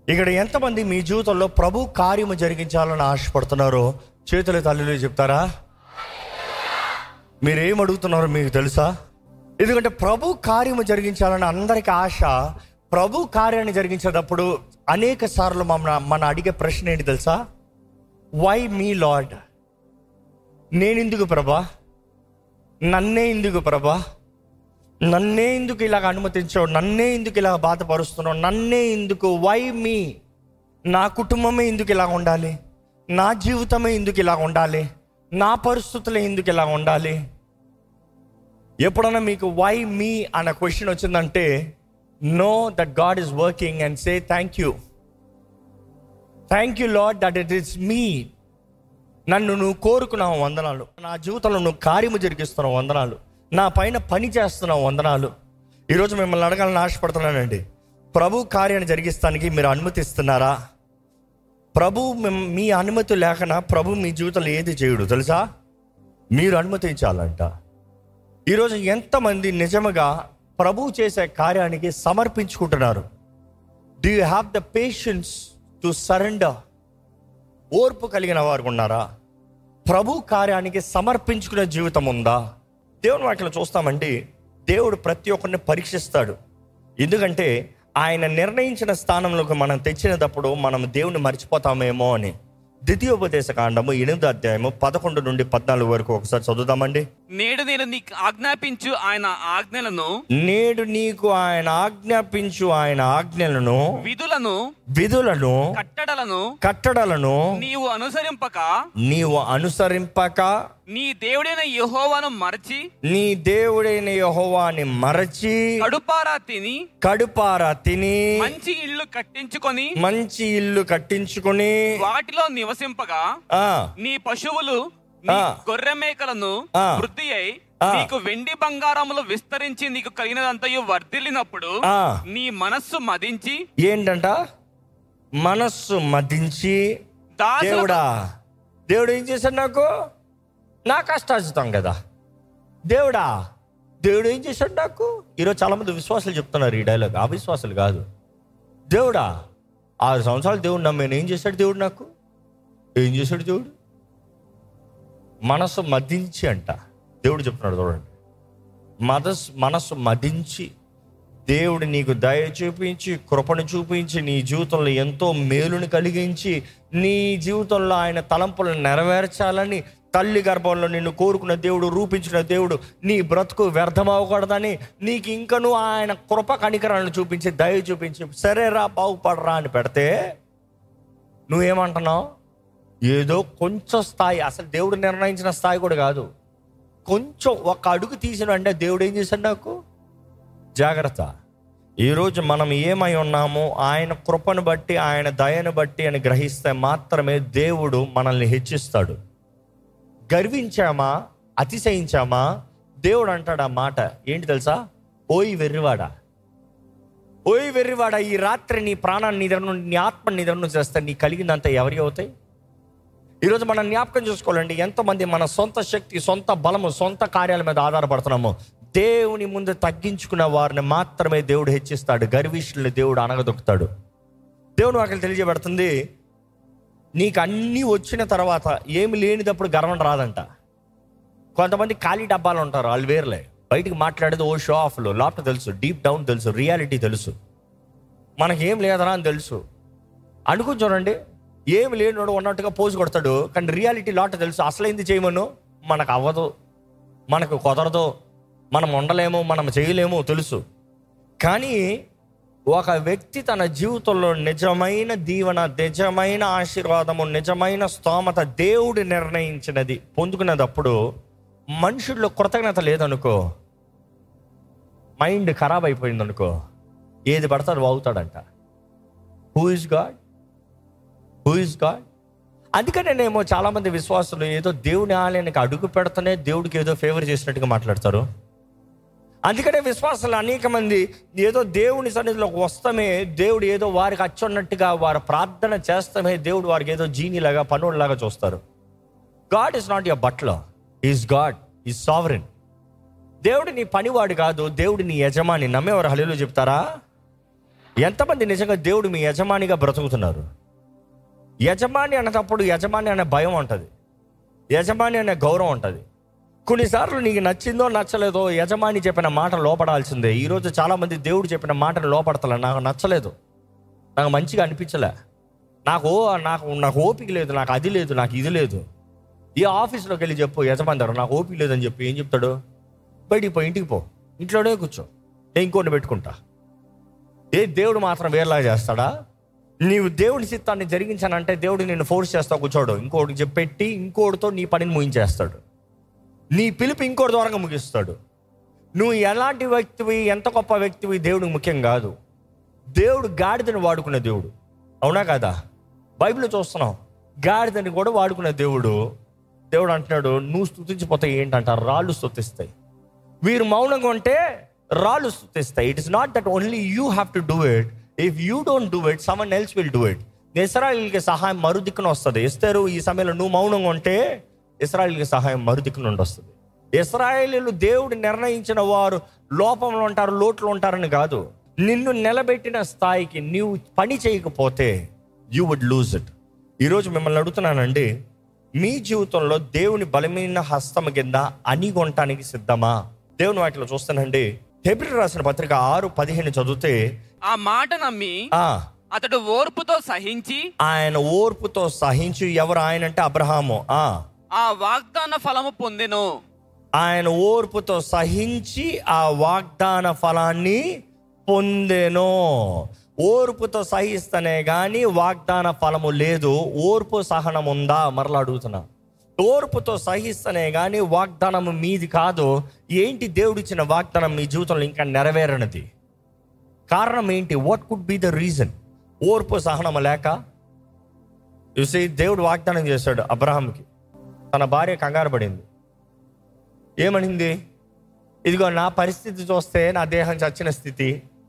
ఇక్కడ ఎంతమంది మీ జీవితంలో ప్రభు కార్యము జరిగించాలని ఆశపడుతున్నారో చేతుల తల్లిలో చెప్తారా మీరేం అడుగుతున్నారో మీకు తెలుసా ఎందుకంటే ప్రభు కార్యము జరిగించాలని అందరికి ఆశ ప్రభు కార్యాన్ని జరిగించేటప్పుడు అనేక సార్లు మన మన అడిగే ప్రశ్న ఏంటి తెలుసా వై మీ లార్డ్ నేనెందుకు ప్రభా నన్నే ఎందుకు ప్రభా నన్నే ఎందుకు ఇలాగ అనుమతించావు నన్నే ఎందుకు ఇలా బాధపరుస్తున్నావు నన్నే ఎందుకు వై మీ నా కుటుంబమే ఎందుకు ఇలా ఉండాలి నా జీవితమే ఎందుకు ఇలా ఉండాలి నా పరిస్థితులే ఎందుకు ఇలా ఉండాలి ఎప్పుడన్నా మీకు వై మీ అన్న క్వశ్చన్ వచ్చిందంటే know that God is working and say thank you thank you Lord that it is me నన్ను నువ్వు కోరుకున్నావు వందనాలు నా జీవితంలో నువ్వు కార్యము జరిగిస్తున్నావు వందనాలు నా పైన పని చేస్తున్నావు వందనాలు ఈరోజు మిమ్మల్ని అడగాలని ఆశపడుతున్నానండి ప్రభు కార్యాన్ని జరిగిస్తానికి మీరు అనుమతిస్తున్నారా ప్రభు మిమ్- మీ అనుమతి లేకనా ప్రభు మీ జీవితంలో ఏది చేయడు తెలుసా మీరు అనుమతించాలంట ఈరోజు ఎంతమంది నిజముగా ప్రభు చేసే కార్యానికి సమర్పించుకుంటున్నారు do you have the patience to surrender ఓర్పు కలిగిన వారు ఉన్నారా ప్రభు కార్యానికి సమర్పించుకునే జీవితం ఉందా దేవుని వాటిలో చూస్తామండి దేవుడు ప్రతి ఒక్కరిని పరీక్షిస్తాడు ఎందుకంటే ఆయన నిర్ణయించిన స్థానంలోకి మనం తెచ్చినప్పుడు మనం దేవుని మర్చిపోతామేమో అని ద్వితీయోపదేశ కాండము ఎనిమిదో అధ్యాయము పదకొండు నుండి పద్నాలుగు వరకు ఒకసారి చదువుదామండి నేడు నేను నీకు ఆజ్ఞాపించు ఆయన ఆజ్ఞలను నేడు నీకు ఆయన ఆజ్ఞాపించు ఆయన ఆజ్ఞలను విధులను విధులను కట్టడలను కట్టడలను నీవు అనుసరింపక నీవు అనుసరింపక నీ దేవుడైన యెహోవాను మరచి నీ దేవుడైన యెహోవాని మరచి కడుపారా తిని కడుపారా తిని మంచి ఇల్లు కట్టించుకొని మంచి ఇల్లు కట్టించుకుని వాటిలో నివసింపగా ఆ నీ పశువులు నీ ఆ. గొర్రె మేకలను ఆ. వృద్ధి అయి ఆ. నీకు వెండి బంగారములు విస్తరించి నీకు కలిగినదంతయు వర్ధిల్లినప్పుడు ఆ. నీ మనస్సు మదించి ఏంటంట మనస్సు మదించి దాసులకు దేవుడా దేవుడు ఏం చేశాడు నాకు నా కష్టార్జితం కదా దేవుడా దేవుడు ఏం చేశాడు నాకు ఈరోజు చాలా మంది విశ్వాసాలు చెప్తున్నారు ఈ డైలాగ్ అవిశ్వాసాలు కాదు దేవుడా ఆరు సంవత్సరాలు దేవుడు నమ్మేను ఏం చేశాడు దేవుడు నాకు ఏం చేశాడు దేవుడు మనసు మదించి అంట దేవుడు చెప్తున్నాడు చూడండి మనస్ మనసు మదించి దేవుడు నీకు దయ చూపించి కృపను చూపించి నీ జీవితంలో ఎంతో మేలుని కలిగించి నీ జీవితంలో ఆయన తలంపులను నెరవేర్చాలని తల్లి గర్భంలో నిన్ను కోరుకున్న దేవుడు రూపించిన దేవుడు నీ బ్రతుకు వ్యర్థమవ్వకూడదని నీకు ఇంకను ఆయన కృప కనికరాలను చూపించి దయ చూపించి సరేరా బాగుపడరా అని పెడితే నువ్వేమంటున్నావు ఏదో కొంచెం స్థాయి అసలు దేవుడు నిర్ణయించిన స్థాయి కూడా కాదు కొంచెం ఒక అడుగు తీసిన అంటే దేవుడు ఏం చేశాడు నాకు జాగ్రత్త ఈరోజు మనం ఏమై ఉన్నామో ఆయన కృపను బట్టి ఆయన దయను బట్టి అని గ్రహిస్తే మాత్రమే దేవుడు మనల్ని హెచ్చిస్తాడు గర్వించామా అతిశయించామా దేవుడు అంటాడు ఆ మాట ఏంటి తెలుసా ఓయి వెర్రివాడా ఓయి వెర్రివాడా ఈ రాత్రి నీ ప్రాణాన్ని నీ దగ్గర నుండి నీ ఆత్మ నీ దగ్గర నుంచి చేస్తే నీ కలిగిందంతా ఎవరికి అవుతాయి ఈరోజు మనం జ్ఞాపకం చేసుకోవాలండి ఎంతమంది మన సొంత శక్తి సొంత బలము సొంత కార్యాల మీద ఆధారపడుతున్నాము దేవుని ముందు తగ్గించుకున్న వారిని మాత్రమే దేవుడు హెచ్చిస్తాడు గర్విష్ఠుల్ని దేవుడు అనగదొక్కుతాడు దేవుడు వాకి తెలియజేయబడుతుంది నీకు అన్నీ వచ్చిన తర్వాత ఏమి లేనిదప్పుడు గర్వం రాదంట కొంతమంది ఖాళీ డబ్బాలు ఉంటారు వాళ్ళు వేర్లే బయటికి మాట్లాడేది ఓ షో ఆఫ్లో లోపల తెలుసు డీప్ డౌన్ తెలుసు రియాలిటీ తెలుసు మనకేం లేదరా అని తెలుసు అనుకుని చూడండి ఏమి లేనివాడు ఉన్నట్టుగా పోజు కొడతాడు కానీ రియాలిటీ లాట తెలుసు అసలైంది చేయమను మనకు అవ్వదు మనకు కుదరదు మనం ఉండలేము మనం చేయలేము తెలుసు కానీ ఒక వ్యక్తి తన జీవితంలో నిజమైన దీవెన నిజమైన ఆశీర్వాదము నిజమైన స్తోమత దేవుడు నిర్ణయించినది పొందుకునేటప్పుడు మనుషుల్లో కృతజ్ఞత లేదనుకో మైండ్ ఖరాబ్ అయిపోయింది అనుకో ఏది పడతాడు వాగుతాడంట who is God who is God అందుకనేనేమో చాలా మంది విశ్వాసులు ఏదో దేవుని ఆలయానికి అడుగు పెడతానే దేవుడికి ఏదో ఫేవర్ చేసినట్టుగా మాట్లాడతారు అందుకనే విశ్వాసాలు అనేక మంది ఏదో దేవుని సన్నిధిలోకి వస్తామే దేవుడు ఏదో వారికి అచ్చున్నట్టుగా వారు ప్రార్థన చేస్తామే దేవుడు వారికి ఏదో జీనీలాగా పనుల్లాగా చూస్తారు God is not your butler is God is sovereign దేవుడు నీ పనివాడు కాదు దేవుడు నీ యజమాని నమ్మేవారు హలీలో చెప్తారా ఎంతమంది నిజంగా దేవుడు మీ యజమానిగా బ్రతుకుతున్నారు యజమాని అన్నప్పుడు యజమాని అనే భయం ఉంటుంది యజమాని అనే గౌరవం ఉంటుంది కొన్నిసార్లు నీకు నచ్చిందో నచ్చలేదో యజమాని చెప్పిన మాట లోపడాల్సిందే ఈరోజు చాలామంది దేవుడు చెప్పిన మాటను లోపడతలే నాకు నచ్చలేదు నాకు మంచిగా అనిపించలే నాకు ఓ- నాకు నాకు ఓపిక లేదు నాకు అది లేదు నాకు ఇది లేదు ఈ ఆఫీస్లోకి వెళ్ళి చెప్పు యజమాని దగ్గర నాకు ఓపిక లేదని చెప్పి ఏం చెప్తాడు బయటికి పో ఇంటికి పో ఇంట్లోనే కూర్చో నేను ఇంకోటి పెట్టుకుంటా ఏ దేవుడు మాత్రం వేరేలాగా చేస్తాడా నీవు దేవుడి చిత్తాన్ని జరిగించానంటే దేవుడు నిన్ను ఫోర్స్ చేస్తా కూర్చోడు ఇంకోటి చెప్పి పెట్టి ఇంకోటితో నీ పనిని ముగించేస్తాడు నీ పిలుపు ఇంకోటి ద్వారా ముగిస్తాడు నువ్వు ఎలాంటి వ్యక్తివి ఎంత గొప్ప వ్యక్తివి దేవుడికి ముఖ్యం కాదు దేవుడు గాడిదని వాడుకునే దేవుడు అవునా కదా బైబిల్ చూస్తున్నాం గాడిదని కూడా వాడుకునే దేవుడు దేవుడు అంటున్నాడు నువ్వు స్థుతించిపోతే ఏంటంటారు రాళ్ళు స్థుతిస్తాయి వీరు మౌనంగా ఉంటే రాళ్ళు స్థుతిస్తాయి it is not that only you have to do it if you don't do it someone else will do it ఇస్రాయిల్కి సహాయం మరుదిక్కున వస్తుంది ఇస్తారు ఈ సమయంలో నువ్వు మౌనంగా ఉంటే ఇస్రాయిల్కి సహాయం మరుదిక్కు నుండి వస్తుంది ఇస్రాయేలీలు దేవుడు నిర్ణయించిన వారు లోపంలో ఉంటారు లోట్లో ఉంటారని కాదు నిన్ను నిలబెట్టిన స్థాయికి నీవు పని చేయకపోతే యూ వుడ్ లూజ్ ఇట్ ఈరోజు మిమ్మల్ని అడుగుతున్నానండి మీ జీవితంలో దేవుని బలమైన హస్తం కింద అనిగొనటానికి సిద్ధమా దేవుని వాటిలో చూస్తానండి హెబ్రి రాసిన పత్రిక ఆరు పదిహేను చదివితే ఆ మాట నమ్మి ఆ అతడు ఓర్పుతో సహించి ఆయన ఓర్పుతో సహించి ఎవరు ఆయన అంటే అబ్రహాము ఆ ఆ వాగ్దాన ఫలము పొందెను ఆయన ఓర్పుతో సహించి ఆ వాగ్దాన ఫలాన్ని పొందెను ఓర్పుతో సహిస్తనే గాని వాగ్దాన ఫలము లేదు ఓర్పు సహనం ఉందా మరలా అడుగుతున్నా ఓర్పుతో సహిస్తనే గాని వాగ్దానం మీది కాదు ఏంటి దేవుడిచ్చిన వాగ్దానం మీ జీవితంలో ఇంకా నెరవేరనిది కారణం ఏంటి what could be the reason ఓర్పు సహనం లేక చూసి దేవుడు వాగ్దానం చేశాడు అబ్రహాంకి తన భార్య కంగారు పడింది ఏమనింది ఇదిగో నా పరిస్థితి చూస్తే నా దేహం చచ్చిన స్థితి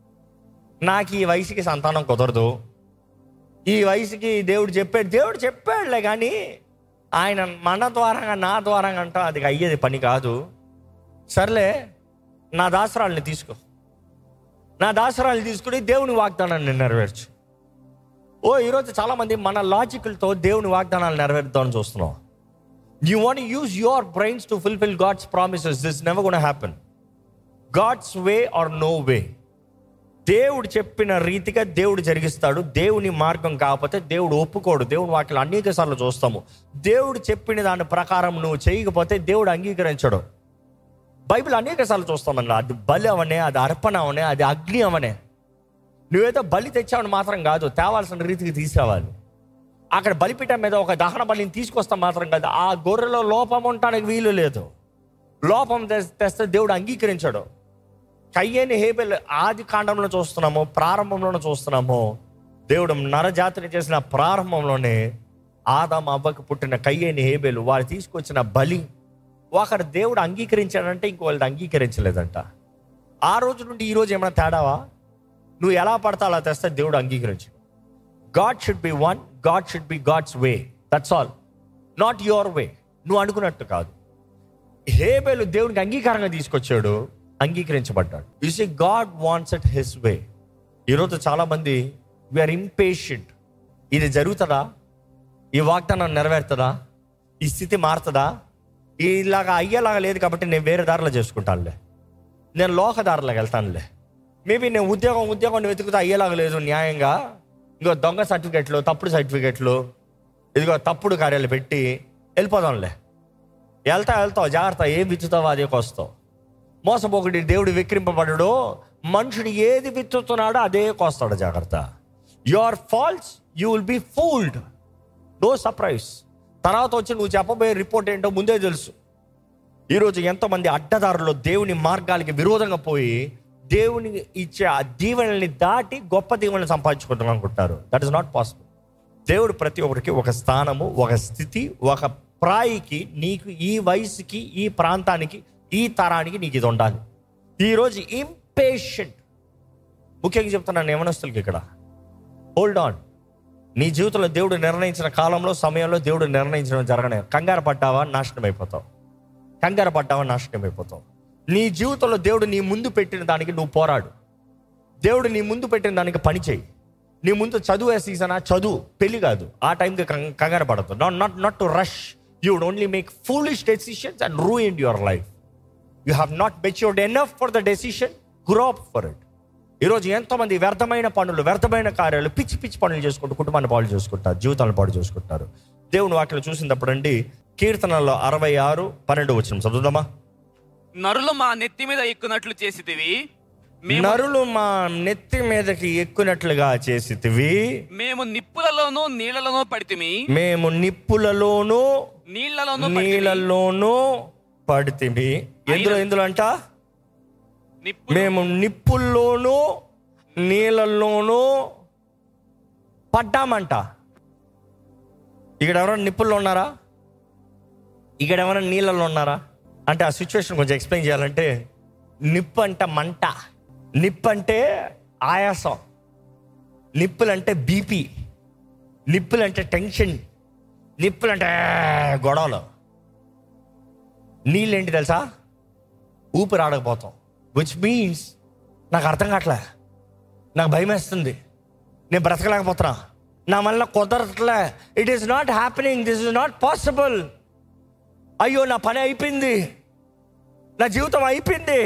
నాకు ఈ వయసుకి సంతానం కుదరదు ఈ వయసుకి దేవుడు చెప్పాడు దేవుడు చెప్పాడులే కానీ ఆయన మన ద్వారంగా నా ద్వారంగా అంట అది అయ్యేది పని కాదు సర్లే నా దాసరాల్ని తీసుకో నా దాసరాలు తీసుకుని దేవుని వాగ్దానాన్ని నెరవేర్చు ఓ ఈరోజు చాలామంది మన లాజికల్తో దేవుని వాగ్దానాలు నెరవేరుద్దామని చూస్తున్నాం you want use your brains to fulfil God's promises this never gonna happen God's way or no way దేవుడు చెప్పిన రీతిగా దేవుడు జరిగిస్తాడు దేవుని మార్గం కాకపోతే దేవుడు ఒప్పుకోడు దేవుడు వాటిలో అనేక సార్లు చూస్తాము దేవుడు చెప్పిన దాని ప్రకారం నువ్వు చేయకపోతే దేవుడు అంగీకరించడు బైబిల్ అనేక సార్లు చూస్తామన్నా అది బలి అవనే అది అర్పణ అవనే అది అగ్ని అవనే నువ్వేదో బలి తెచ్చావని మాత్రం కాదు తేవాల్సిన రీతికి తీసుకురావాలి అక్కడ బలిపీఠం మీద ఒక దహన బలిని తీసుకొస్తాం మాత్రం కాదు ఆ గొర్రెలో లోపం ఉండటానికి వీలు లేదు లోపం తెస్- తెస్తే దేవుడు అంగీకరించాడు కయ్యేని హేబెల్ ఆది కాండంలో చూస్తున్నాము ప్రారంభంలోనే చూస్తున్నాము దేవుడు నరజాతిని చేసిన ప్రారంభంలోనే ఆదాం అవ్వకు పుట్టిన కయ్యేని హేబెలు వారు తీసుకొచ్చిన బలి ఒకరు దేవుడు అంగీకరించాడంటే ఇంకో వాళ్ళది అంగీకరించలేదంట ఆ రోజు నుండి ఈ రోజు ఏమైనా తేడావా నువ్వు ఎలా పడతా అలా తెస్తే దేవుడు అంగీకరించు God should be one God should be God's way that's all not your way నువ్వు అనుకున్నట్టు కాదు హేబేలు దేవునికి అంగీకారంగా తీసుకొచ్చాడు అంగీకరించబడ్డాడు you see God wants it his way ఈరోజు చాలా మంది వీఆర్ ఇంపేషెంట్ ఇది జరుగుతుందా ఈ వాగ్దానం నెరవేరుతుందా ఈ స్థితి మారుతుందా ఇలాగా అయ్యేలాగా లేదు కాబట్టి నేను వేరే దారిలో చేసుకుంటానులే నేను లోక దారిలోకి వెళ్తానులే మేబీ నేను ఉద్యోగం ఉద్యోగం వెతుకుతా అయ్యేలాగా లేదు న్యాయంగా ఇంకో దొంగ సర్టిఫికెట్లు తప్పుడు సర్టిఫికెట్లు ఇదిగో తప్పుడు కార్యాలు పెట్టి వెళ్ళిపోదాంలే వెళ్తా వెళ్తావు జాగ్రత్త ఏం విత్తుతావో అదే కోస్తావు మోసపోకటి దేవుడు విక్రింపబడడు మనుషుడు ఏది విత్తుతున్నాడో అదే కోస్తాడు జాగ్రత్త your falls you will be fooled no surprise తర్వాత వచ్చి నువ్వు చెప్పబోయే రిపోర్ట్ ఏంటో ముందే తెలుసు ఈరోజు ఎంతోమంది అడ్డదారులు దేవుని మార్గాలకి విరోధంగా పోయి దేవుని ఇచ్చే ఆ దీవెనల్ని దాటి గొప్ప దీవెనలు సంపాదించుకుంటాం అనుకుంటారు దట్ ఇస్ నాట్ పాసిబుల్ దేవుడు ప్రతి ఒక్కరికి ఒక స్థానము ఒక స్థితి ఒక ప్రాయికి నీకు ఈ వయసుకి ఈ ప్రాంతానికి ఈ తరానికి నీకు ఇది ఉండాలి ఈరోజు ఇంపేషెంట్ ముఖ్యంగా చెప్తున్నాను యవనస్తులకి ఇక్కడ హోల్డ్ ఆన్ నీ జీవితంలో దేవుడు నిర్ణయించిన కాలంలో సమయంలో దేవుడు నిర్ణయించడం జరగనే కంగారు పడ్డావా నాశనం అయిపోతావు కంగారు పడ్డావా నాశనం అయిపోతావు నీ జీవితంలో దేవుడు నీ ముందు పెట్టిన దానికి నువ్వు పోరాడు దేవుడు నీ ముందు పెట్టిన దానికి పని చేయి నీ ముందు చదువే సీజనా చదువు పెళ్లి కాదు ఆ టైంకి కం- కంగారు పడదు not not not to rush you would only make foolish decisions and ruin your life you have not matured enough for the decision grow up for it ఈరోజు ఎంతోమంది వ్యర్థమైన పనులు వ్యర్థమైన కార్యాలు పిచ్చి పిచ్చి పనులు చేసుకుంటూ కుటుంబాన్ని పాడు చేసుకుంటారు జీవితాలను పాడు చేసుకుంటారు దేవుని వాక్యం చూసినప్పుడు అండి కీర్తనలో అరవై ఆరు పన్నెండు వచ్చిన చదువుదామా నరులు మా నెత్తి మీద ఎక్కునట్లు చేసితివి మేము నరులు మా నెత్తి మీదకి ఎక్కునట్లుగా చేసితివి మేము నిప్పులలోనూ నీళ్లలోనూ పడితిమి మేము నిప్పులలోనూ నీళ్లలోనూ పడితిమి. నీళ్ళలోనూ పడితిమి ఎందులో ఎందులో అంట నిప్పు మేము నిప్పుల్లోనూ నీళ్ళల్లోనూ పడ్డామంట ఇక్కడ ఎవరైనా నిప్పుల్లో ఉన్నారా ఇక్కడ ఎవరైనా నీళ్ళల్లో ఉన్నారా అంటే ఆ సిచ్యువేషన్ కొంచెం ఎక్స్ప్లెయిన్ చేయాలంటే నిప్పు అంటే మంట నిప్పు అంటే ఆయాసం నిప్పులంటే బీపీ నిప్పులంటే టెన్షన్ నిప్పులంటే గొడవలు నీళ్ళేంటి తెలుసా ఊపిరి ఆడకపోతాం విచ్ మీన్స్ నాకు అర్థం కావట్లే నాకు భయం వేస్తుంది నేను బ్రతకలేకపోతున్నా నా వల్ల కుదరట్లే it is not happening this is not possible అయ్యో నా పని అయిపోయింది నా జీవితం అయిపోయింది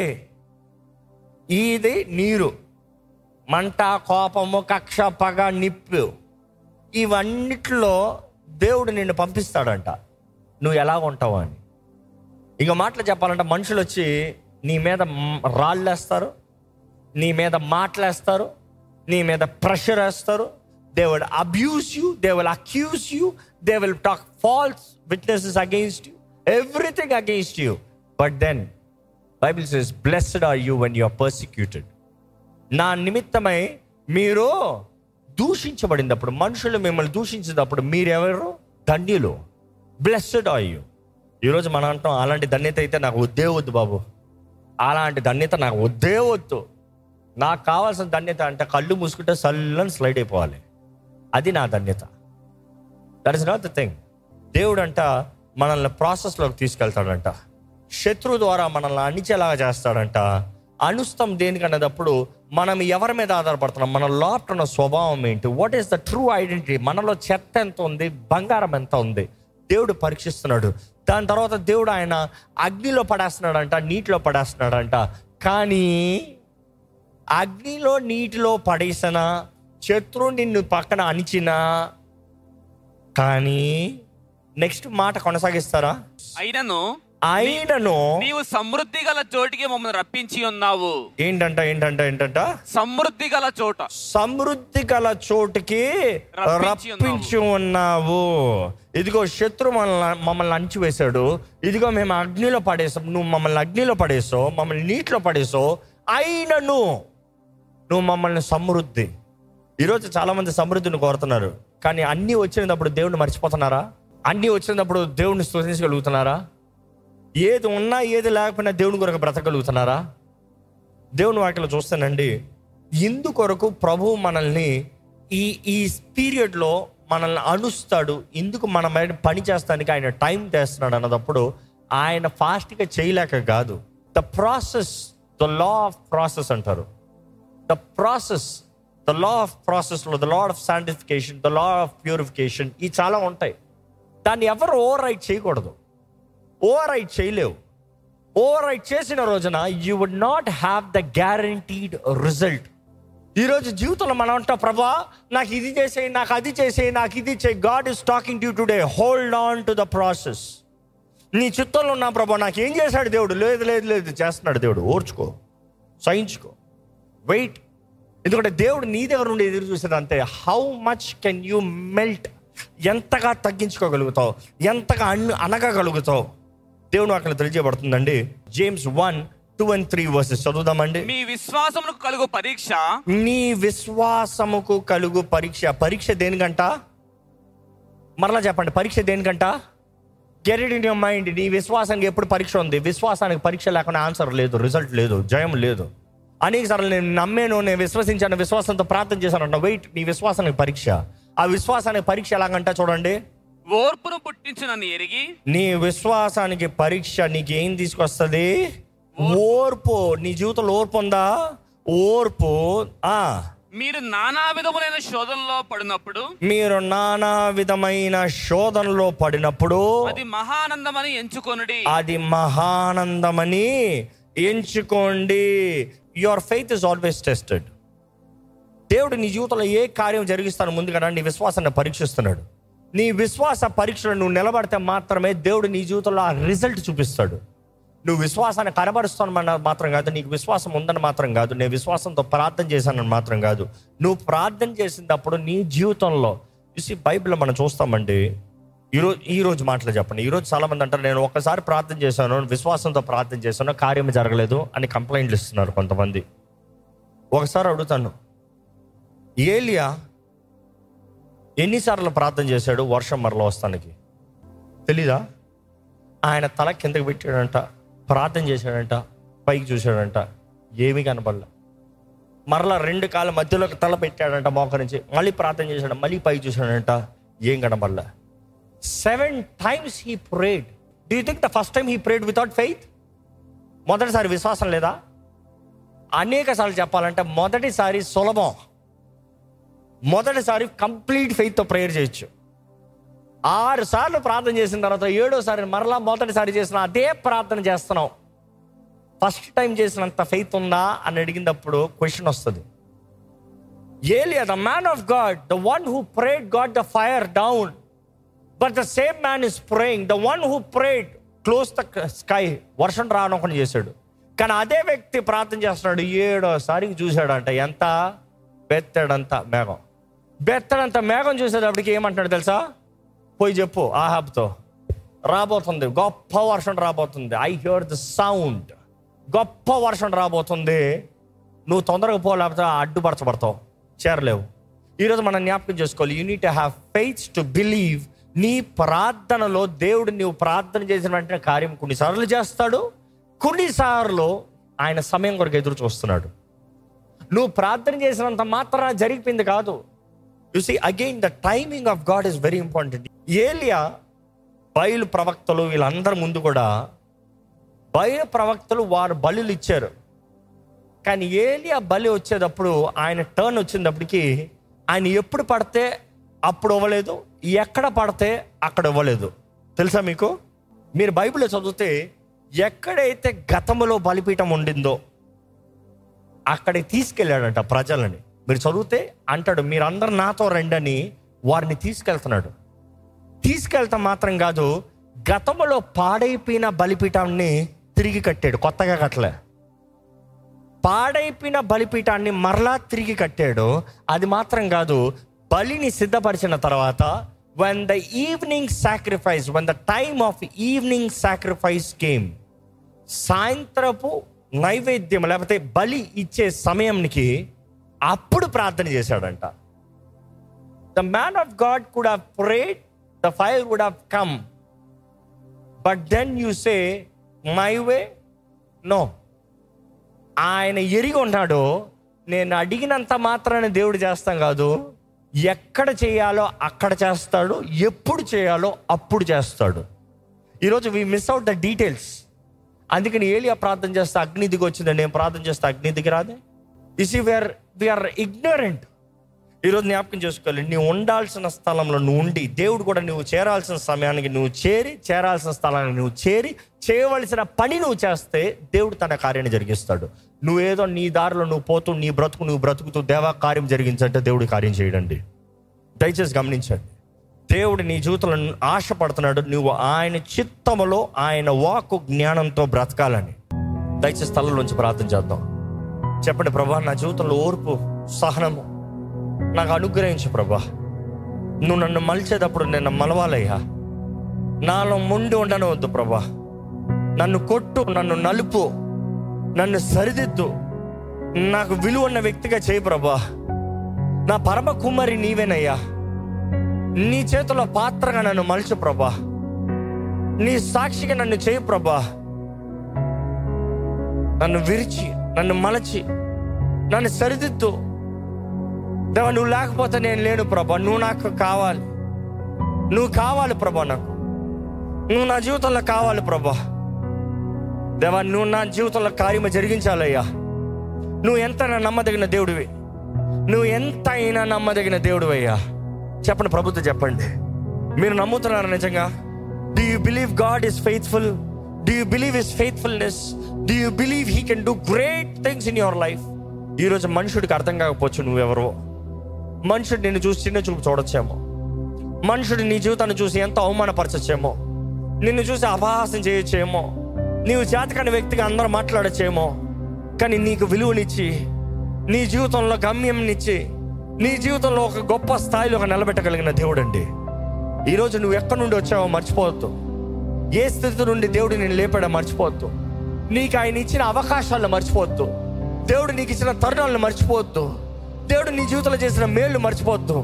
ఇది నీరు మంట కోపము కక్ష పగ నిప్పు ఇవన్నిట్లో దేవుడు నిన్ను పంపిస్తాడంట నువ్వు ఎలా ఉంటావు అని ఇక మాటలు చెప్పాలంటే మనుషులు వచ్చి నీ మీద మ్- రాళ్ళేస్తారు నీ మీద మాటలేస్తారు నీ మీద ప్రెషర్ వేస్తారు they will abuse you they will accuse you they will talk false witnesses against you everything against you but then Bible says blessed are you when you are persecuted నా నిమిత్తమై మీరు దూషించబడినప్పుడు మనుషులు మిమ్మల్ని దూషించినప్పుడు మీరెవరు ధన్యులు బ్లెస్డ్ ఆర్ యూ ఈరోజు మనం అంటాం అలాంటి ధన్యత అయితే నాకు వద్దే వద్దు బాబు అలాంటి ధన్యత నాకు వద్దే వద్దు నాకు కావాల్సిన ధన్యత అంటే కళ్ళు మూసుకుంటే సల్లని స్లైడ్ అయిపోవాలి అది నా ధన్యత that is not the thing దేవుడు అంట మనల్ని ప్రాసెస్లోకి తీసుకెళ్తాడంట శత్రు ద్వారా మనల్ని అణిచేలాగా చేస్తాడంట అనుస్తాం దేనికనేటప్పుడు మనం ఎవరి మీద ఆధారపడుతున్నాం మన లోపల ఉన్న స్వభావం ఏంటి what is the true identity మనలో చెత్త ఎంత ఉంది బంగారం ఎంత ఉంది దేవుడు పరీక్షిస్తున్నాడు దాని తర్వాత దేవుడు ఆయన అగ్నిలో పడేస్తున్నాడంట నీటిలో పడేస్తున్నాడంట కానీ అగ్నిలో నీటిలో పడేసిన శత్రువు నిన్ను పక్కన అణిచినా కానీ నెక్స్ట్ మాట కొనసాగిస్తారా అయినను ఆయనను నీవు సమృద్ధి గల చోటికి మమ్మల్ని రప్పించి ఉన్నావు ఏంటంట ఏంటంట ఏంటంట సమృద్ధి గల చోట సమృద్ధి గల చోటుకి రప్పించి రప్పించి ఉన్నావు ఇదిగో శత్రు మనల్ని మమ్మల్ని అంచివేశాడు ఇదిగో మేము అగ్నిలో పడేసాం నువ్వు మమ్మల్ని అగ్నిలో పడేసావు మమ్మల్ని నీటిలో పడేసావు అయినను నువ్వు మమ్మల్ని సమృద్ధి ఈరోజు చాలా మంది సమృద్ధిని కోరుతున్నారు కానీ అన్నీ వచ్చినప్పుడు దేవుడిని మర్చిపోతున్నారా అన్నీ వచ్చినప్పుడు దేవుడిని స్తుతించగలుగుతున్నారా ఏది ఉన్నా ఏది లేకపోయినా దేవుని కొరకు బ్రతకగలుగుతున్నారా దేవుని వాక్యలో చూస్తానండి ఇందుకొరకు ప్రభు మనల్ని ఈ ఈ పీరియడ్లో మనల్ని అనుస్తాడు ఇందుకు మన మీద పని చేస్తానికి ఆయన టైం తెస్తున్నాడు అన్నదప్పుడు ఆయన ఫాస్ట్గా చేయలేక కాదు the process the law of process అంటారు the process the law of ప్రాసెస్లో the law of sanctification the law of purification ఇవి చాలా ఉంటాయి దాన్ని ఎవరు ఓవర్ రైట్ చేయకూడదు ఓవర్ రైట్ చేయలేవు ఓవర్ రైట్ చేసిన రోజున you would not have the guaranteed result ఈరోజు జీవితంలో మనం అంటాం ప్రభా నాకు ఇది చేసేయి నాకు అది చేసేయి నాకు ఇది చేయి God is talking to today hold on to the process నీ చిత్తంలో ఉన్నా ప్రభా నాకు ఏం చేశాడు దేవుడు లేదు లేదు లేదు చేస్తున్నాడు దేవుడు ఓర్చుకో సహించుకో వెయిట్ ఎందుకంటే దేవుడు నీ దగ్గర నుండి ఎదురు చూసేది అంతే how much can you melt ఎంతగా తగ్గించుకోగలుగుతావు ఎంతగా అన్ అనగగలుగుతావు దేవుడు అక్కడ తెలియజేయబడుతుందండి James one two and three verses చదువుదామండి మీ విశ్వాసమునకు కలుగు పరీక్ష నీ విశ్వాసముకు కలుగు పరీక్ష పరీక్ష దేనికంట మరలా చెప్పండి పరీక్ష దేనికంట get it in your mind నీ విశ్వాసానికి ఎప్పుడు పరీక్ష ఉంది విశ్వాసానికి పరీక్ష లేకుండా ఆన్సర్ లేదు రిజల్ట్ లేదు జయం లేదు అనేక సార్లు నేను నమ్మాను నేను విశ్వసించాను విశ్వాసంతో ప్రార్థన చేశాను వెయిట్ నీ విశ్వాసానికి పరీక్ష ఆ విశ్వాసానికి పరీక్ష ఎలాగంట చూడండి ఓర్పును పుట్టించునని ఎరిగి నీ విశ్వాసానికి పరీక్ష నీకు ఏం తీసుకొస్తుంది ఓర్పు నీ జీవితంలో ఓర్పు ఉందా ఓర్పు ఆ మీరు నానా విధములైన శోధనలో పడినప్పుడు మీరు నానా విధమైన శోధనలో పడినప్పుడు అది మహానందమని ఎంచుకొనుడి అది మహానందమని ఎంచుకోండి your faith is always tested దేవుడు నీ జీవితంలో ఏ కార్యం జరిగిస్తాను ముందుగా నీ విశ్వాసాన్ని పరీక్షిస్తున్నాడు నీ విశ్వాస పరీక్షలో నువ్వు నిలబడితే మాత్రమే దేవుడు నీ జీవితంలో ఆ రిజల్ట్ చూపిస్తాడు నువ్వు విశ్వాసాన్ని కనబరుస్తాను మాత్రం కాదు నీకు విశ్వాసం ఉందని మాత్రం కాదు నేను విశ్వాసంతో ప్రార్థన చేశానని మాత్రం కాదు నువ్వు ప్రార్థన చేసినప్పుడు నీ జీవితంలో చూసి బైబిల్ మనం చూస్తామండి ఈరోజు ఈ రోజు మాటలు చెప్పండి ఈరోజు చాలా మంది అంటారు నేను ఒకసారి ప్రార్థన చేశాను విశ్వాసంతో ప్రార్థన చేశాను కార్యం జరగలేదు అని కంప్లైంట్లు ఇస్తున్నారు కొంతమంది ఒకసారి అడుగుతాను ఏలియా ఎన్నిసార్లు ప్రార్థన చేశాడు వర్షం మరల వస్తానికి తెలీదా ఆయన తల కిందకి పెట్టాడంట ప్రార్థన చేశాడంట పైకి చూశాడంట ఏమీ కనపడలే మరలా రెండు కాళ్ళ మధ్యలోకి తల పెట్టాడంట మోకరించి మళ్ళీ ప్రార్థన చేశాడు మళ్ళీ పైకి చూశాడంట ఏం కనపడలే seven times he prayed do you think the first time he prayed without faith మొదటిసారి విశ్వాసం లేదా అనేక సార్లు చెప్పాలంటే మొదటిసారి సులభం మొదటిసారి కంప్లీట్ ఫెయిత్తో ప్రేయర్ చేయొచ్చు ఆరు సార్లు ప్రార్థన చేసిన తర్వాత ఏడోసారి మరలా మొదటిసారి చేసిన అదే ప్రార్థన చేస్తున్నాం ఫస్ట్ టైం చేసినంత ఫెయిత్ ఉందా అని అడిగినప్పుడు క్వశ్చన్ వస్తుంది ఏలియా the man of God the one who prayed God the fire down but the same man is praying the one who prayed close the sky వర్షం రానొకటి చేశాడు కానీ అదే వ్యక్తి ప్రార్థన చేస్తున్నాడు ఏడోసారికి చూశాడంట ఎంత బెత్తడంత మేఘం బెత్తడంత మేఘం చూసేటప్పటికి ఏమంటున్నాడు తెలుసా పోయి చెప్పు ఆహాబ్తో రాబోతుంది గొప్ప వర్షం రాబోతుంది ఐ హియర్ ద సౌండ్ గొప్ప వర్షం రాబోతుంది నువ్వు తొందరగా పో లేకపోతే అడ్డుపరచబడతావు చేరలేవు ఈరోజు మనం జ్ఞాపకం చేసుకోవాలి you need have faith to believe నీ ప్రార్థనలో దేవుడు నీవు ప్రార్థన చేసిన వెంటనే కార్యం కొన్నిసార్లు చేస్తాడు కొన్నిసార్లు ఆయన సమయం కొరకు ఎదురు చూస్తున్నాడు నువ్వు ప్రార్థన చేసినంత మాత్రాన జరిగిపోయింది కాదు you see again the timing of God is very important ఏలియా బయలు ప్రవక్తలు వీళ్ళందరి ముందు కూడా బయలు ప్రవక్తలు వారు బలులు ఇచ్చారు కానీ ఏలియా బలి వచ్చేటప్పుడు ఆయన టర్న్ వచ్చినప్పటికి ఆయన ఎప్పుడు పడితే అప్పుడు ఇవ్వలేదు ఎక్కడ పడితే అక్కడ ఇవ్వలేదు తెలుసా మీకు మీరు బైబిల్లో చదివితే ఎక్కడైతే గతంలో బలిపీఠం ఉండిందో అక్కడికి తీసుకెళ్ళాడంట ప్రజలని మీరు చదివితే అంటాడు మీరందరు నాతో రండని వారిని తీసుకెళ్తున్నాడు తీసుకెళ్తాం మాత్రం కాదు గతంలో పాడైపోయిన బలిపీఠాన్ని తిరిగి కట్టాడు కొత్తగా కట్టలే పాడైపోయిన బలిపీఠాన్ని మరలా తిరిగి కట్టాడు అది మాత్రం కాదు బలిని సిద్ధపరిచిన తర్వాత one the evening sacrifice one the time of evening sacrifice came సాయంత్రపు నైవేద్యం లేకపోతే బలి ఇచ్చే సమయంకి అప్పుడు ప్రార్థన చేశాడంట the man of God could have prayed the fire would have come but then you say my way no ఆయన ఎరిగి ఉన్నాడు నేను అడిగినంత మాత్రాన్ని దేవుడు చేస్తాం కాదు ఎక్కడ చేయాలో అక్కడ చేస్తాడు ఎప్పుడు చేయాలో అప్పుడు చేస్తాడు ఈరోజు we miss out the details అందుకని ఏలియా ప్రార్థన చేస్తే అగ్ని దిగి వచ్చింది నేను ప్రార్థన చేస్తే అగ్ని దిగి రాదే ఇస్ వీఆర్ వీఆర్ ఇగ్నరెంట్ ఈరోజు జ్ఞాపకం చేసుకోవాలి నువ్వు ఉండాల్సిన స్థలంలో నువ్వు ఉండి దేవుడు కూడా నువ్వు చేరాల్సిన సమయానికి నువ్వు చేరి చేరాల్సిన స్థలానికి నువ్వు చేరి చేయవలసిన పని నువ్వు చేస్తే దేవుడు తన కార్యాన్ని జరిగిస్తాడు నువ్వేదో నీ దారిలో నువ్వు పోతూ నీ బ్రతుకు నువ్వు బ్రతుకుతూ దేవా కార్యం జరిగించంటే దేవుడు కార్యం చేయడండి దయచేసి గమనించండి దేవుడు నీ జీవితంలో ఆశపడుతున్నాడు నువ్వు ఆయన చిత్తములో ఆయన వాక్కు జ్ఞానంతో బ్రతకాలని దయచేసి స్థలంలోంచి ప్రార్థన చేద్దాం చెప్పండి ప్రభా నా జీవితంలో ఓర్పు సహనము నాకు అనుగ్రహించు ప్రభా నువ్వు నన్ను మలిచేటప్పుడు నేను మలవాలయ్యా నాలో ముండి ఉండనవద్దు ప్రభా నన్ను కొట్టు నన్ను నలుపు నన్ను సరిదిద్దు నాకు విలువ ఉన్న వ్యక్తిగా చేయి ప్రభా నా పరమ కుమారి నీవేనయ్యా నీ చేతిలో పాత్రగా నన్ను మలుచు ప్రభా నీ సాక్షిగా నన్ను చేయి ప్రభా నన్ను విరిచి నన్ను మలచి నన్ను సరిదిద్దు దేవా నువ్వు లేకపోతే నేను లేను ప్రభా నువ్వు నాకు కావాలి నువ్వు కావాలి ప్రభా నాకు నువ్వు నా జీవితంలో కావాలి ప్రభా దేవా నువ్వు నా జీవితంలో కార్యము జరిగించాలయ్యా నువ్వు ఎంతైనా నమ్మదగిన దేవుడివి నువ్వు ఎంతైనా నమ్మదగిన దేవుడు అయ్యా చెప్పండి ప్రభుత్వం చెప్పండి మీరు నమ్ముతున్నారా నిజంగా do you believe God is faithful do you believe is faithfulness do you believe he can do great things in your life ఈరోజు మనుషుడికి అర్థం కాకపోవచ్చు నువ్వెవరో మనుషుడు నిన్ను చూసి చిన్న చూపు చూడొచ్చేమో మనుషుడు నీ జీవితాన్ని చూసి ఎంతో అవమానపరచచ్చేమో నిన్ను చూసి అపహాసం చేయొచ్చేమో నీవు చేతకాని వ్యక్తిగా అందరూ మాట్లాడచ్చేమో కానీ నీకు విలువనిచ్చి నీ జీవితంలో గమ్యంనిచ్చి నీ జీవితంలో ఒక గొప్ప స్థాయిలో ఒక నిలబెట్టగలిగిన దేవుడు అండి ఈరోజు నువ్వు ఎక్కడి నుండి వచ్చావో మర్చిపోవద్దు ఏ స్థితి నుండి దేవుడు నేను లేపాడో మర్చిపోవద్దు నీకు ఆయన ఇచ్చిన అవకాశాలను మర్చిపోవద్దు దేవుడు నీకు ఇచ్చిన తరుణాలను మర్చిపోవద్దు దేవుడు నీ జీవితంలో చేసిన మేళ్ళు మర్చిపోవద్దు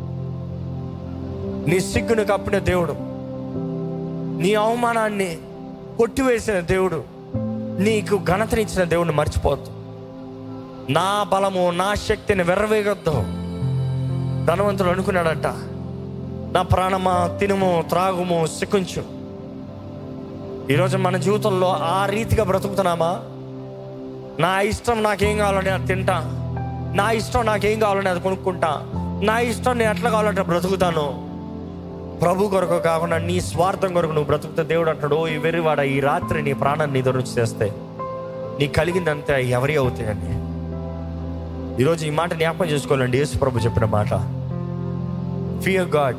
నీ సిగ్గును కప్పిన దేవుడు నీ అవమానాన్ని కొట్టివేసిన దేవుడు నీకు ఘనతనిచ్చిన దేవుడిని మర్చిపోవద్దు నా బలము నా శక్తిని వెర్రవేగొద్దు ధనవంతుడు అనుకున్నాడట నా ప్రాణమా తినుము త్రాగుము సిక్కుంచు ఈరోజు మన జీవితంలో ఆ రీతిగా బ్రతుకుతున్నామా నా ఇష్టం నాకేం కావాలని అది తింటా నా ఇష్టం నాకేం కావాలని అది కొనుక్కుంటా నా ఇష్టం నేను ఎట్లా కావాలంటే బ్రతుకుతాను ప్రభు కొరకు కాకుండా నీ స్వార్థం కొరకు నువ్వు బ్రతుకుతే దేవుడు అంటాడు "ఓ, ఈ వెర్రివాడ ఈ రాత్రి నీ ప్రాణాన్ని నీ నుంచి చేస్తే నీ కలిగిందంతే ఎవరి అవుతాయండి ఈరోజు ఈ మాట జ్ఞాపకం చేసుకోవాలండి యేసు ప్రభు చెప్పిన మాట ఫియర్ గాడ్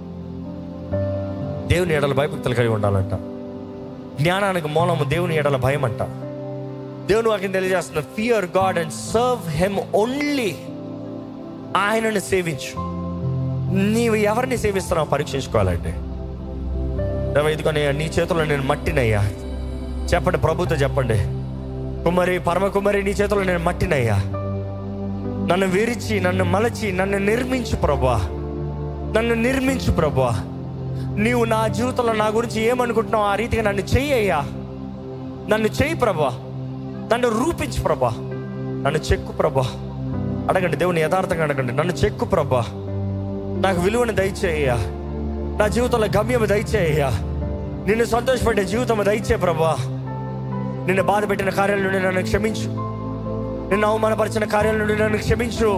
దేవుని ఎడల భయభక్తులు కలిగి ఉండాలంట జ్ఞానానికి మూలము దేవుని ఎడల భయం అంట దేవుని వాక్యం తెలియజేస్తున్న fear God and serve him only ఆయనను సేవించు నీవు ఎవరిని సేవిస్తున్నావు పరీక్షించుకోవాలంటే దేవా, ఇదిగోనే నీ చేతుల్లో నేను మట్టినయ్యా చెప్పండి ప్రభుతో చెప్పండి కుమారి పరమ కుమారి నీ చేతుల్లో నేను మట్టినయ్యా నన్ను విరిచి నన్ను మలచి నన్ను నిర్మించు ప్రభా నన్ను నిర్మించు ప్రభా నీవు నా జీవితంలో నా గురించి ఏమనుకుంటున్నావు ఆ రీతిగా నన్ను చెయ్యయ్యా నన్ను చెయ్యి ప్రభా నన్ను రూపించు ప్రభా నన్ను చెక్కు ప్రభా అడగండి దేవుని యథార్థంగా అడగండి నన్ను చెక్కు ప్రభా నాకు విలువను దయచేయ్యా నా జీవితంలో గమ్యము దయచేయ్యా నిన్ను సంతోషపెట్టే జీవితం దయచే ప్రభా నిన్ను బాధ పెట్టిన కార్యాల నుండి నన్ను క్షమించు నిన్ను అవమానపరిచిన కార్యాల నుండి నన్ను క్షమించు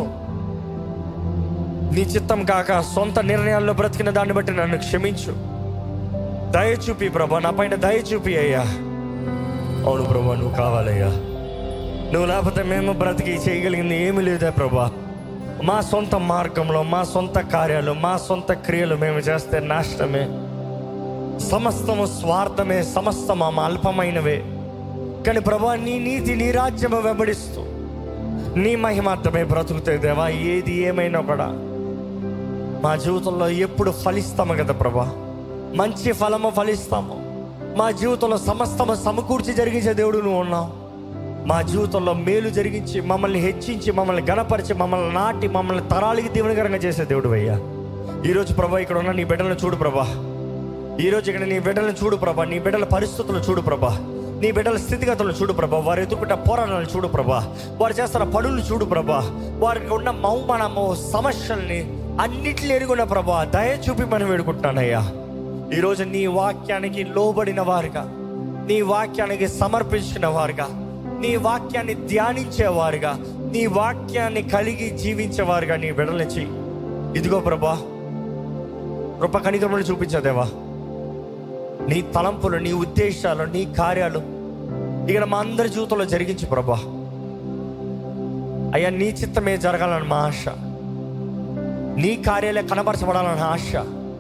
నీ చిత్తం కాక సొంత నిర్ణయాల్లో బ్రతికిన దాన్ని బట్టి నన్ను క్షమించు దయ చూపి ప్రభా నా పైన దయ చూపి అయ్యా అవును ప్రభా నువ్వు కావాలయ్యా నువ్వు లేకపోతే మేము బ్రతికి చేయగలిగింది ఏమీ లేదే ప్రభా మా సొంత మార్గంలో మా సొంత కార్యాలు మా సొంత క్రియలు మేము చేస్తే నాశనమే సమస్తము స్వార్థమే సమస్తము మా అల్పమైనవే కానీ ప్రభా నీ నీతి నీ రాజ్యము వెంబడిస్తూ నీ మహిమార్థమే బ్రతుకుతాయి దేవా ఏది ఏమైనా కూడా మా జీవితంలో ఎప్పుడు ఫలిస్తాము కదా ప్రభా మంచి ఫలము ఫలిస్తాము మా జీవితంలో సమస్తము సమకూర్చి జరిగించే దేవుడు నువ్వు ఉన్నావు మా జీవితంలో మేలు జరిగించి మమ్మల్ని హెచ్చించి మమ్మల్ని గణపరిచి మమ్మల్ని నాటి మమ్మల్ని తరాలకి దీవెనకరంగా చేసే దేవుడు అయ్యా ఈరోజు ప్రభా ఇక్కడ ఉన్న నీ బిడ్డలను చూడు ప్రభా ఈరోజు ఇక్కడ నీ బిడ్డలను చూడు ప్రభా నీ బిడ్డల పరిస్థితులను చూడు ప్రభా నీ బిడ్డల స్థితిగతులను చూడు ప్రభా వారు ఎదుర్కొంటే పోరాటాలను చూడు ప్రభా వారు చేస్తున్న పనులు చూడు ప్రభా వారికి ఉన్న మౌమానము సమస్యల్ని అన్నిటిని ఎరుగున్న ప్రభా దయ చూపి మనం వేడుకుంటున్నానయ్యా ఈరోజు నీ వాక్యానికి లోబడిన వారుగా నీ వాక్యానికి సమర్పించిన వారుగా నీ వాక్యాన్ని ధ్యానించేవారుగా నీ వాక్యాన్ని కలిగి జీవించేవారుగా నీ బిడ్డలు చెయ్యి ఇదిగో ప్రభా కృప కనికరములు చూపించదేవా నీ తలంపులు నీ ఉద్దేశాలు నీ కార్యాలు ఇక్కడ మా అందరి జీవితంలో జరిగించు ప్రభా అయ్యా నీ చిత్తమే జరగాలని మా ఆశ నీ కార్యాలే కనబరచబడాలని ఆశ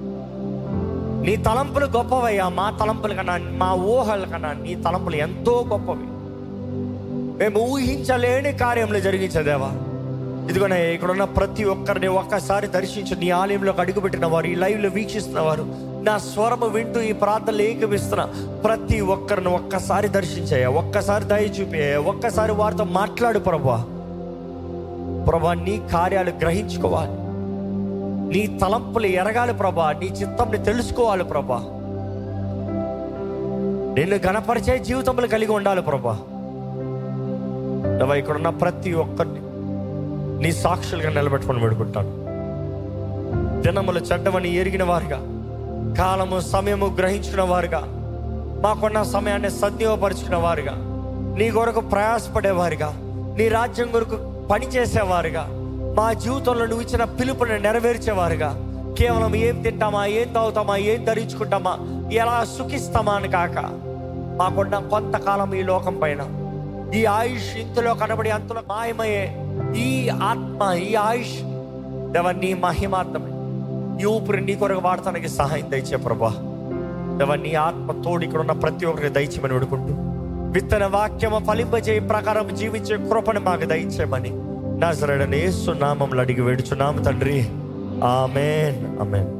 నీ తలంపులు గొప్పవయ్యా మా తలంపుల కన్నా మా ఊహల కన్నా నీ తలంపులు ఎంతో గొప్పవి మేము ఊహించలేని కార్యంలో జరిగించదేవా ఇదిగోనే ఇక్కడ ఉన్న ప్రతి ఒక్కరిని ఒక్కసారి దర్శించి నీ ఆలయంలోకి అడుగుపెట్టిన వారు ఈ లైవ్లో వీక్షిస్తున్న వారు నా స్వరము వింటూ ఈ ప్రార్థనలు ఏకమిస్తున్న ప్రతి ఒక్కరిని ఒక్కసారి దర్శించాయా ఒక్కసారి దయ చూపాయా ఒక్కసారి వారితో మాట్లాడు ప్రభా ప్రభా నీ కార్యాలు గ్రహించుకోవాలి నీ తలంపులు ఎరగాలి ప్రభా నీ చిత్తంని తెలుసుకోవాలి ప్రభా నిన్ను గణపరిచే జీవితములు కలిగి ఉండాలి ప్రభా నువ్వు ఇక్కడ ఉన్న ప్రతి ఒక్కరిని నీ సాక్షులుగా నిలబెట్టుకొని పెడుకుంటాను దినములు చెడ్డమని ఎరిగిన వారుగా కాలము సమయము గ్రహించిన వారుగా మాకున్న సమయాన్ని సద్వినియోగపరుచుకున్న వారుగా నీ కొరకు ప్రయాసపడేవారుగా నీ రాజ్యం కొరకు పనిచేసేవారుగా మా జీవితంలో నువ్వు ఇచ్చిన పిలుపుని నెరవేర్చేవారుగా కేవలం ఏం తింటామా ఏం తాగుతామా ఏం ధరించుకుంటామా ఎలా సుఖిస్తామా అని కాక మాకున్న కొంతకాలం ఈ లోకం పైన ఈ ఆయుష్ ఇంతలో కనబడి అంతలో మాయమయ్యే ఈ ఆత్మ ఈ ఆయుష్ దేవ నీ మహిమాత్మే ఈ ఊపిరి నీ కొరకు వాడటానికి సహాయం దయచే ప్రభా దేవ నీ ఆత్మ తోడు ఇక్కడ ఉన్న ప్రతి ఒక్కరికి దయచేయమని వేడుకుంటూ విత్తన వాక్యము ఫలింపజేయ ప్రకారం జీవించే కృపను మాకు దయచేయమని నజరడని యేసు నామంలో అడిగి వేడుచున్నాము తండ్రి ఆమెన్ ఆమెన్